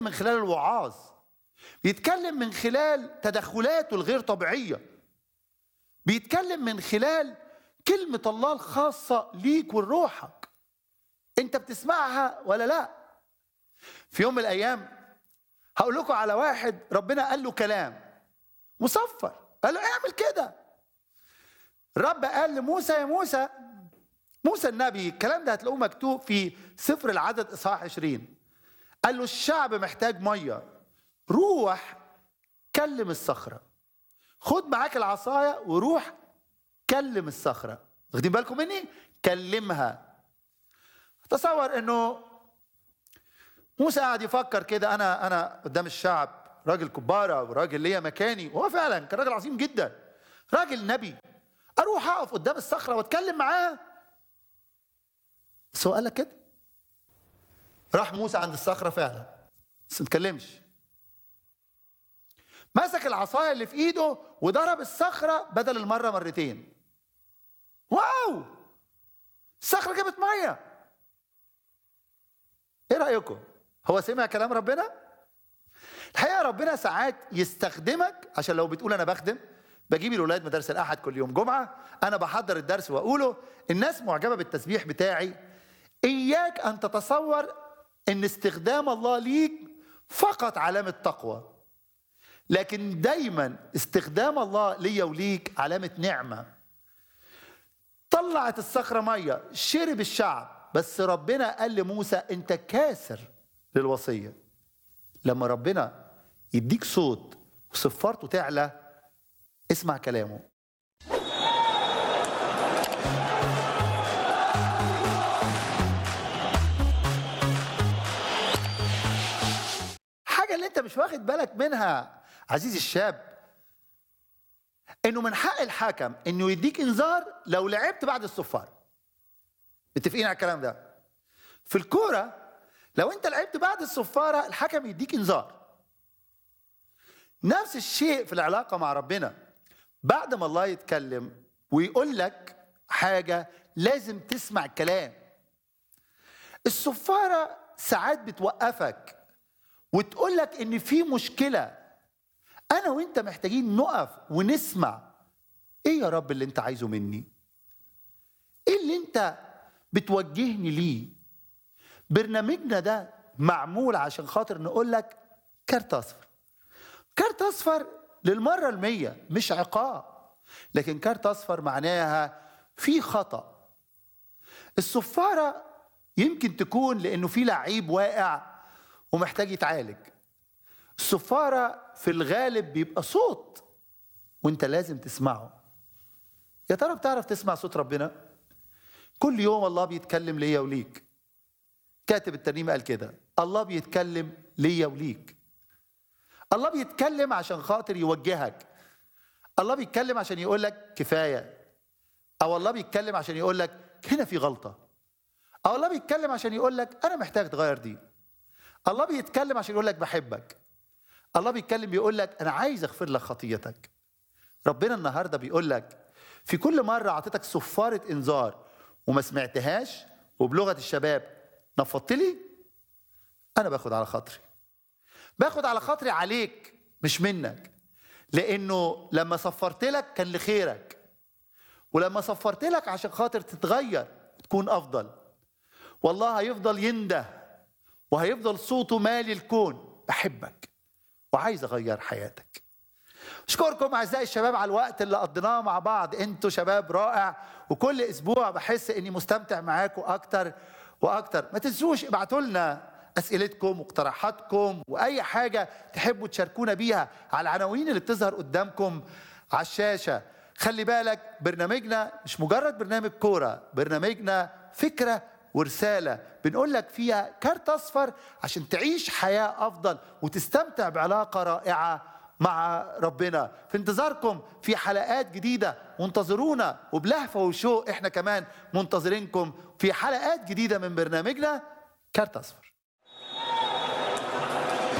من خلال الوعاظ بيتكلم من خلال تدخلاته الغير طبيعيه بيتكلم من خلال كلمه الله الخاصه ليك ولروحك انت بتسمعها ولا لا في يوم من الايام هقول لكم على واحد ربنا قال له كلام مصفر قال له اعمل كده الرب قال لموسى يا موسى موسى النبي الكلام ده هتلاقوه مكتوب في سفر العدد اصحاح 20 قال له الشعب محتاج ميه روح كلم الصخره خد معاك العصايه وروح كلم الصخره واخدين بالكم مني كلمها تصور انه موسى قاعد يفكر كده انا انا قدام الشعب راجل كبارة وراجل ليا مكاني وهو فعلا كان راجل عظيم جدا راجل نبي اروح اقف قدام الصخره واتكلم معاه بس هو قال لك كده راح موسى عند الصخره فعلا بس ما اتكلمش مسك العصايه اللي في ايده وضرب الصخره بدل المره مرتين واو الصخره جابت ميه ايه رايكم هو سمع كلام ربنا الحقيقه ربنا ساعات يستخدمك عشان لو بتقول انا بخدم بجيب الولاد مدارس الاحد كل يوم جمعه انا بحضر الدرس واقوله الناس معجبه بالتسبيح بتاعي اياك ان تتصور ان استخدام الله ليك فقط علامه تقوى لكن دايما استخدام الله ليا وليك علامه نعمه طلعت الصخره ميه شرب الشعب بس ربنا قال لموسى انت كاسر للوصيه لما ربنا يديك صوت وصفارته تعلى اسمع كلامه حاجة اللي انت مش واخد بالك منها عزيزي الشاب انه من حق الحكم انه يديك انذار لو لعبت بعد الصفار متفقين على الكلام ده في الكوره لو انت لعبت بعد الصفاره الحكم يديك انذار نفس الشيء في العلاقه مع ربنا بعد ما الله يتكلم ويقول لك حاجه لازم تسمع الكلام الصفاره ساعات بتوقفك وتقول لك ان في مشكله انا وانت محتاجين نقف ونسمع ايه يا رب اللي انت عايزه مني ايه اللي انت بتوجهني ليه برنامجنا ده معمول عشان خاطر نقول لك كارت اصفر كارت اصفر للمره المية مش عقاب لكن كارت اصفر معناها في خطا الصفاره يمكن تكون لانه في لعيب واقع ومحتاج يتعالج الصفاره في الغالب بيبقى صوت وانت لازم تسمعه يا ترى بتعرف تسمع صوت ربنا كل يوم الله بيتكلم ليا وليك كاتب الترنيمه قال كده الله بيتكلم ليا وليك الله بيتكلم عشان خاطر يوجهك الله بيتكلم عشان يقول لك كفايه او الله بيتكلم عشان يقول لك هنا في غلطه او الله بيتكلم عشان يقول لك انا محتاج تغير دي الله بيتكلم عشان يقول لك بحبك الله بيتكلم بيقول لك انا عايز اغفر لك خطيتك ربنا النهارده بيقول لك في كل مره اعطيتك صفاره انذار وما سمعتهاش وبلغه الشباب نفضت لي انا باخد على خاطري باخد على خاطري عليك مش منك لانه لما صفرت لك كان لخيرك ولما صفرت لك عشان خاطر تتغير تكون افضل والله هيفضل ينده وهيفضل صوته مالي الكون بحبك وعايز اغير حياتك اشكركم اعزائي الشباب على الوقت اللي قضيناه مع بعض انتوا شباب رائع وكل اسبوع بحس اني مستمتع معاكم اكتر واكتر ما تنسوش ابعتوا لنا اسئلتكم واقتراحاتكم واي حاجه تحبوا تشاركونا بيها على العناوين اللي بتظهر قدامكم على الشاشه خلي بالك برنامجنا مش مجرد برنامج كوره برنامجنا فكره ورساله بنقول لك فيها كارت اصفر عشان تعيش حياه افضل وتستمتع بعلاقه رائعه مع ربنا في انتظاركم في حلقات جديدة وانتظرونا وبلهفة وشوق احنا كمان منتظرينكم في حلقات جديدة من برنامجنا كارت أصفر